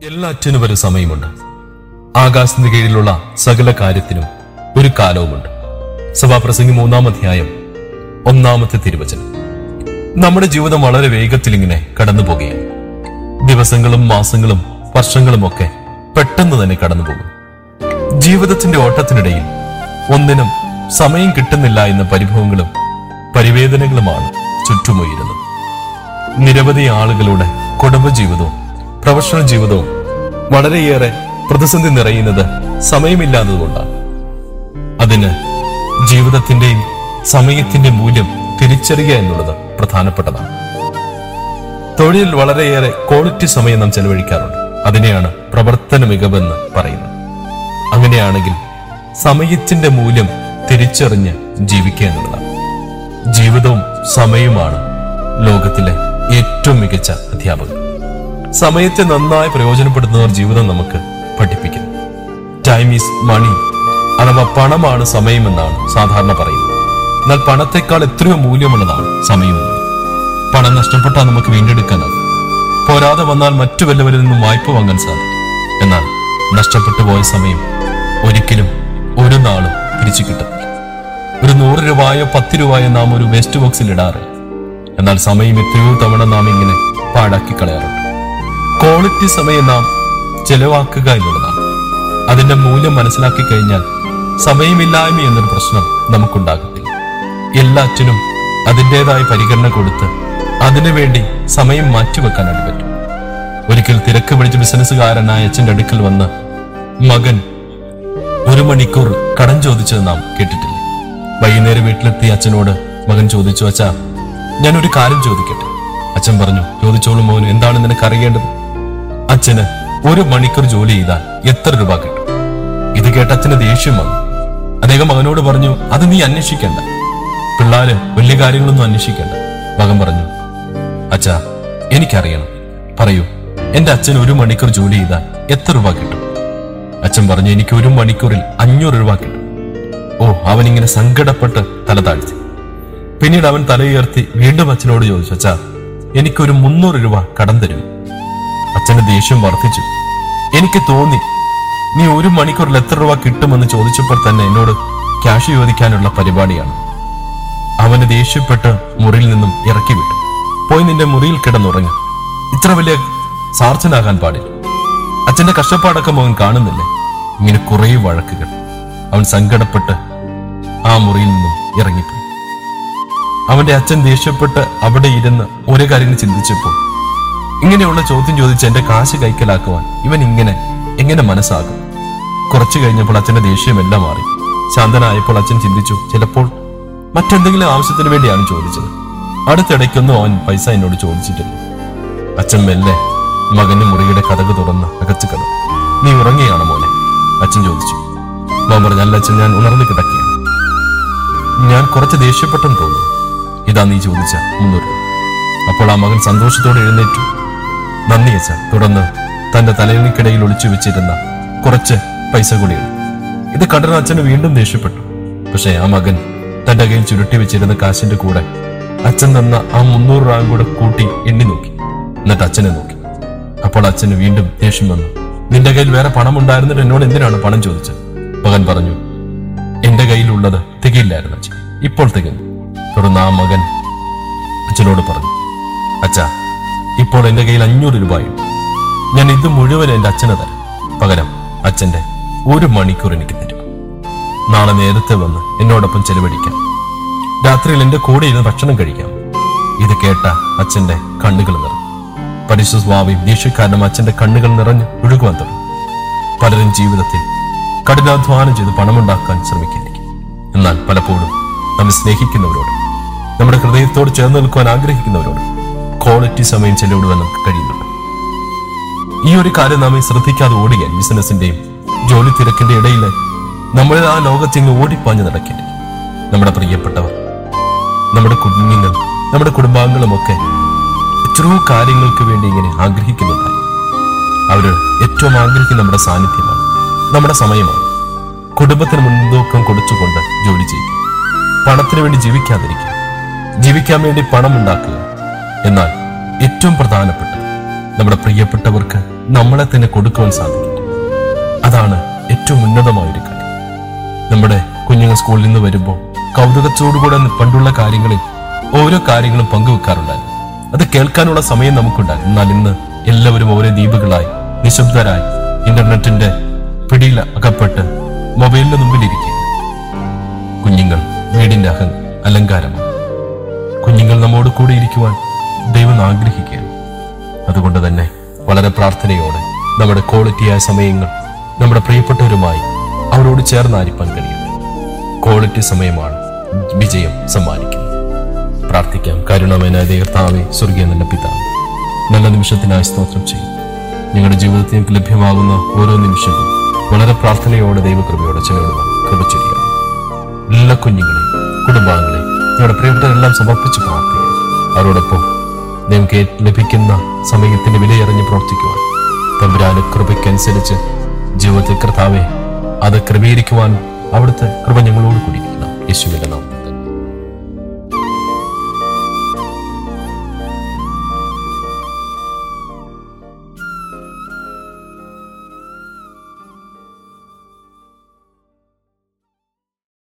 എല്ലാറ്റിനും ഒരു സമയമുണ്ട് ആകാശത്തിന് കീഴിലുള്ള സകല കാര്യത്തിനും ഒരു കാലവുമുണ്ട് സഭാപ്രസംഗി മൂന്നാം അധ്യായം ഒന്നാമത്തെ തിരുവചനം നമ്മുടെ ജീവിതം വളരെ വേഗത്തിൽ ഇങ്ങനെ കടന്നു പോകുകയാണ് ദിവസങ്ങളും മാസങ്ങളും വർഷങ്ങളും ഒക്കെ പെട്ടെന്ന് തന്നെ കടന്നു പോകും ജീവിതത്തിന്റെ ഓട്ടത്തിനിടയിൽ ഒന്നിനും സമയം കിട്ടുന്നില്ല എന്ന പരിഭവങ്ങളും പരിവേദനകളുമാണ് ചുറ്റുമുയരുന്നത് നിരവധി ആളുകളുടെ കുടുംബജീവിതവും പ്രൊഫഷണൽ ജീവിതവും വളരെയേറെ പ്രതിസന്ധി നിറയുന്നത് സമയമില്ലാത്തതുകൊണ്ടാണ് അതിന് ജീവിതത്തിന്റെയും സമയത്തിന്റെ മൂല്യം തിരിച്ചറിയുക എന്നുള്ളത് പ്രധാനപ്പെട്ടതാണ് തൊഴിലിൽ വളരെയേറെ ക്വാളിറ്റി സമയം നാം ചെലവഴിക്കാറുണ്ട് അതിനെയാണ് പ്രവർത്തന മികവെന്ന് പറയുന്നത് അങ്ങനെയാണെങ്കിൽ സമയത്തിന്റെ മൂല്യം തിരിച്ചറിഞ്ഞ് ജീവിക്കുക എന്നുള്ളതാണ് ജീവിതവും സമയവുമാണ് ലോകത്തിലെ ഏറ്റവും മികച്ച അധ്യാപകർ സമയത്തെ നന്നായി പ്രയോജനപ്പെടുത്തുന്നവർ ജീവിതം നമുക്ക് പഠിപ്പിക്കുന്നു ടൈം ഈസ് മണി അഥവാ പണമാണ് സമയമെന്നാണ് സാധാരണ പറയുന്നത് എന്നാൽ പണത്തെക്കാൾ എത്രയോ മൂല്യമുള്ളതാണ് സമയം എന്നത്. പണം നഷ്ടപ്പെട്ടാൽ നമുക്ക് വീണ്ടെടുക്കാനാകും പോരാതെ വന്നാൽ മറ്റു വല്ലവരിൽ നിന്നും വായ്പ വാങ്ങാൻ സാധിക്കും എന്നാൽ നഷ്ടപ്പെട്ടു പോയ സമയം ഒരിക്കലും ഒരു നാളും തിരിച്ചു കിട്ടത്തില്ല ഒരു നൂറ് രൂപയോ പത്ത് രൂപയോ നാം ഒരു വേസ്റ്റ് ബോക്സിൽ ഇടാറില്ല എന്നാൽ സമയം എത്രയോ തവണ നാം ഇങ്ങനെ പാഴാക്കി കളയാറുണ്ട് ക്വാളിറ്റി സമയം നാം ചെലവാക്കുക എന്നുള്ളതാണ് അതിന്റെ മൂല്യം മനസ്സിലാക്കി കഴിഞ്ഞാൽ സമയമില്ലായ്മ എന്നൊരു പ്രശ്നം നമുക്കുണ്ടാകത്തില്ല എല്ലാറ്റിനും അതിൻ്റെതായ പരിഗണന കൊടുത്ത് അതിനുവേണ്ടി സമയം മാറ്റിവെക്കാനായിട്ട് പറ്റും ഒരിക്കൽ തിരക്ക് പിടിച്ച ബിസിനസ്സുകാരനായ അച്ഛൻ്റെ അടുക്കൽ വന്ന് മകൻ ഒരു മണിക്കൂർ കടം ചോദിച്ചത് നാം കേട്ടിട്ടില്ലേ വൈകുന്നേരം വീട്ടിലെത്തിയ അച്ഛനോട് മകൻ ചോദിച്ചു അച്ഛാ ഞാൻ ഒരു കാര്യം ചോദിക്കട്ടെ അച്ഛൻ പറഞ്ഞു ചോദിച്ചോളൂ മോന് എന്താണ് നിനക്ക് അറിയേണ്ടത് അച്ഛന് ഒരു മണിക്കൂർ ജോലി ചെയ്താൽ എത്ര രൂപ കിട്ടും ഇത് കേട്ട അച്ഛന് ദേഷ്യം വന്നു അദ്ദേഹം മകനോട് പറഞ്ഞു അത് നീ അന്വേഷിക്കണ്ട പിള്ളാര് വലിയ കാര്യങ്ങളൊന്നും അന്വേഷിക്കണ്ട മകൻ പറഞ്ഞു അച്ഛാ എനിക്കറിയണം പറയൂ എന്റെ അച്ഛൻ ഒരു മണിക്കൂർ ജോലി ചെയ്താൽ എത്ര രൂപ കിട്ടും അച്ഛൻ പറഞ്ഞു എനിക്ക് ഒരു മണിക്കൂറിൽ അഞ്ഞൂറ് രൂപ കിട്ടും ഓ അവൻ ഇങ്ങനെ സങ്കടപ്പെട്ട് തല താഴ്ത്തി പിന്നീട് അവൻ തലയുയർത്തി വീണ്ടും അച്ഛനോട് ചോദിച്ചു അച്ഛാ എനിക്കൊരു മുന്നൂറ് രൂപ കടം തരും അച്ഛന്റെ ദേഷ്യം വർദ്ധിച്ചു എനിക്ക് തോന്നി നീ ഒരു മണിക്കൂറിൽ എത്ര രൂപ കിട്ടുമെന്ന് ചോദിച്ചപ്പോൾ തന്നെ എന്നോട് ക്യാഷ് ചോദിക്കാനുള്ള പരിപാടിയാണ് അവന് ദേഷ്യപ്പെട്ട് മുറിയിൽ നിന്നും ഇറക്കി വിട്ടു പോയി നിന്റെ മുറിയിൽ കിടന്നുറങ്ങ് ഇത്ര വലിയ സാർച്ചനാകാൻ പാടില്ല അച്ഛന്റെ കഷ്ടപ്പാടൊക്കെ മോൻ കാണുന്നില്ലേ ഇങ്ങനെ കുറേ വഴക്കുകൾ അവൻ സങ്കടപ്പെട്ട് ആ മുറിയിൽ നിന്നും ഇറങ്ങിപ്പോയി അവന്റെ അച്ഛൻ ദേഷ്യപ്പെട്ട് അവിടെ ഇരുന്ന് ഓരോ കാര്യങ്ങൾ ചിന്തിച്ചപ്പോൾ ഇങ്ങനെയുള്ള ചോദ്യം ചോദിച്ച് എന്റെ കാശ് കൈക്കലാക്കുവാൻ ഇവൻ ഇങ്ങനെ എങ്ങനെ മനസ്സാകും കുറച്ചു കഴിഞ്ഞപ്പോൾ അച്ഛന്റെ ദേഷ്യമെല്ലാം മാറി ശാന്തനായപ്പോൾ അച്ഛൻ ചിന്തിച്ചു ചിലപ്പോൾ മറ്റെന്തെങ്കിലും ആവശ്യത്തിന് വേണ്ടിയാണ് ചോദിച്ചത് അടുത്തിടയ്ക്കൊന്നും അവൻ പൈസ എന്നോട് ചോദിച്ചിട്ടില്ല അച്ഛൻ മെല്ലെ മകന്റെ മുറിയുടെ കഥക് തുറന്ന് അകച്ചു കഥ നീ ഉറങ്ങിയാണ് മോനെ അച്ഛൻ ചോദിച്ചു മോൻ പറഞ്ഞു അല്ല അച്ഛൻ ഞാൻ ഉണർന്നു കിടക്കുകയാണ് ഞാൻ കുറച്ച് ദേഷ്യപ്പെട്ടെന്ന് തോന്നുന്നു ഇതാ നീ ചോദിച്ച മുന്നൂറ് രൂപ അപ്പോൾ ആ മകൻ സന്തോഷത്തോടെ എഴുന്നേറ്റു നന്ദി അച്ഛ തുടർന്ന് തന്റെ തലയിണിക്കിടയിൽ ഒളിച്ചു വെച്ചിരുന്ന കുറച്ച് പൈസ കൂടി എടുത്തു ഇത് കണ്ടന അച്ഛന് വീണ്ടും ദേഷ്യപ്പെട്ടു പക്ഷേ ആ മകൻ തന്റെ കയ്യിൽ ചുരുട്ടി വെച്ചിരുന്ന കാശിന്റെ കൂടെ അച്ഛൻ തന്ന ആ മുന്നൂറ് രൂപ കൂടെ കൂട്ടി എണ്ണി നോക്കി എന്നിട്ട് അച്ഛനെ നോക്കി അപ്പോൾ അച്ഛന് വീണ്ടും ദേഷ്യം വന്നു നിന്റെ കയ്യിൽ വേറെ പണം ഉണ്ടായിരുന്നിട്ട് എന്നോട് എന്തിനാണ് പണം ചോദിച്ചത് മകൻ പറഞ്ഞു എന്റെ കയ്യിലുള്ളത് തികയില്ലായിരുന്നു അച്ഛൻ ഇപ്പോൾ തികഞ്ഞു തുടർന്ന് ആ മകൻ അച്ഛനോട് പറഞ്ഞു അച്ഛാ ഇപ്പോൾ എന്റെ കയ്യിൽ അഞ്ഞൂറ് രൂപയുണ്ട് ഞാൻ ഇത് മുഴുവൻ എന്റെ അച്ഛന് തരാം പകരം അച്ഛന്റെ ഒരു മണിക്കൂർ എനിക്ക് തരും നാളെ നേരത്തെ വന്ന് എന്നോടൊപ്പം ചെലവഴിക്കാം രാത്രിയിൽ എന്റെ കൂടെ ഇരുന്ന് ഭക്ഷണം കഴിക്കാം ഇത് കേട്ട അച്ഛന്റെ കണ്ണുകൾ നിറഞ്ഞു പരിശുസ്വാവിയും ദേഷ്യക്കാരനും അച്ഛന്റെ കണ്ണുകൾ നിറഞ്ഞ് ഒഴുകുവാൻ തുടങ്ങി പലരും ജീവിതത്തിൽ കഠിനാധ്വാനം ചെയ്ത് പണമുണ്ടാക്കാൻ ശ്രമിക്കായിരിക്കും എന്നാൽ പലപ്പോഴും നമ്മെ സ്നേഹിക്കുന്നവരോട് നമ്മുടെ ഹൃദയത്തോട് ചേർന്ന് നിൽക്കുവാൻ ആഗ്രഹിക്കുന്നവരോട് ക്വാളിറ്റി സമയം ചെലവിടുവാൻ നമുക്ക് കഴിയുന്നുണ്ട് ഈ ഒരു കാര്യം നാം ശ്രദ്ധിക്കാതെ ഓടുകയാൽ ബിസിനസിന്റെയും ജോലി തിരക്കിന്റെ ഇടയിൽ നമ്മൾ ആ ലോകത്തിങ്ങ് ഓടിപ്പാഞ്ഞ് നടക്കേണ്ടി നമ്മുടെ പ്രിയപ്പെട്ടവർ നമ്മുടെ കുഞ്ഞുങ്ങൾ നമ്മുടെ കുടുംബാംഗങ്ങളുമൊക്കെ എത്രയോ കാര്യങ്ങൾക്ക് വേണ്ടി ഇങ്ങനെ ആഗ്രഹിക്കുന്നുണ്ടായി അവര് ഏറ്റവും ആഗ്രഹിക്കുന്ന നമ്മുടെ സാന്നിധ്യമാണ് നമ്മുടെ സമയമാണ് കുടുംബത്തിന് മുൻതൂക്കം കൊടുത്തുകൊണ്ട് ജോലി ചെയ്യും പണത്തിന് വേണ്ടി ജീവിക്കാതിരിക്കുക ജീവിക്കാൻ വേണ്ടി പണം ഉണ്ടാക്കുക എന്നാൽ ഏറ്റവും പ്രധാനപ്പെട്ടത് നമ്മുടെ പ്രിയപ്പെട്ടവർക്ക് നമ്മളെ തന്നെ കൊടുക്കുവാൻ സാധിക്കും അതാണ് ഏറ്റവും ഉന്നതമായ ഒരു കാര്യം നമ്മുടെ കുഞ്ഞുങ്ങൾ സ്കൂളിൽ നിന്ന് വരുമ്പോൾ കൗതുകത്തോടുകൂടെ പണ്ടുള്ള കാര്യങ്ങളിൽ ഓരോ കാര്യങ്ങളും പങ്കുവെക്കാറുണ്ടായിരുന്നു അത് കേൾക്കാനുള്ള സമയം നമുക്കുണ്ടായിരുന്നു എന്നാൽ ഇന്ന് എല്ലാവരും ഓരോ ദ്വീപുകളായി നിശബ്ദരായി ഇന്റർനെറ്റിന്റെ പിടിയിൽ അകപ്പെട്ട് മൊബൈലിന് മുമ്പിലിരിക്കുക കുഞ്ഞുങ്ങൾ വീടിന്റെ അഹ അലങ്കാരമാണ് കുഞ്ഞുങ്ങൾ നമ്മോട് കൂടെ ഇരിക്കുവാൻ ദൈവം ആഗ്രഹിക്കുകയാണ് അതുകൊണ്ട് തന്നെ വളരെ പ്രാർത്ഥനയോടെ നമ്മുടെ ക്വാളിറ്റിയായ സമയങ്ങൾ നമ്മുടെ പ്രിയപ്പെട്ടവരുമായി അവരോട് ചേർന്നായിരിക്കാൻ കഴിയട്ടെ ക്വാളിറ്റി സമയമാണ് വിജയം സമ്മാനിക്കുന്നത് പ്രാർത്ഥിക്കാം കരുണമേനായ ദൈവത്താവേ സ്വർഗീയ നല്ല പിതാവ് നല്ല നിമിഷത്തിനായി സ്തോത്രം ചെയ്യും ഞങ്ങളുടെ ജീവിതത്തിൽ ഞങ്ങൾക്ക് ലഭ്യമാകുന്ന ഓരോ നിമിഷവും വളരെ പ്രാർത്ഥനയോടെ ദൈവകൃപയോടെ ചെലവിടുവാൻ കൃപ ചെയ്യുക എല്ലാ കുഞ്ഞുങ്ങളെയും കുടുംബാംഗങ്ങളെയും ഞങ്ങളുടെ പ്രിയപ്പെട്ടവരെല്ലാം സമർപ്പിച്ച് പ്രാർത്ഥിക്കുക അവരോടൊപ്പം നിങ്ങൾക്ക് ലഭിക്കുന്ന സമയത്തിന്റെ വിലയറിഞ്ഞ് പ്രവർത്തിക്കുവാൻ തമ്പുരാന് കൃപയ്ക്കനുസരിച്ച് ജീവിതത്തിൽ കർത്താവെ അത് ക്രമീകരിക്കുവാൻ അവിടുത്തെ കൃപ ഞങ്ങളോട് കൂടിയിരിക്കണം യേശുവിന്റെ നാമത്തിൽ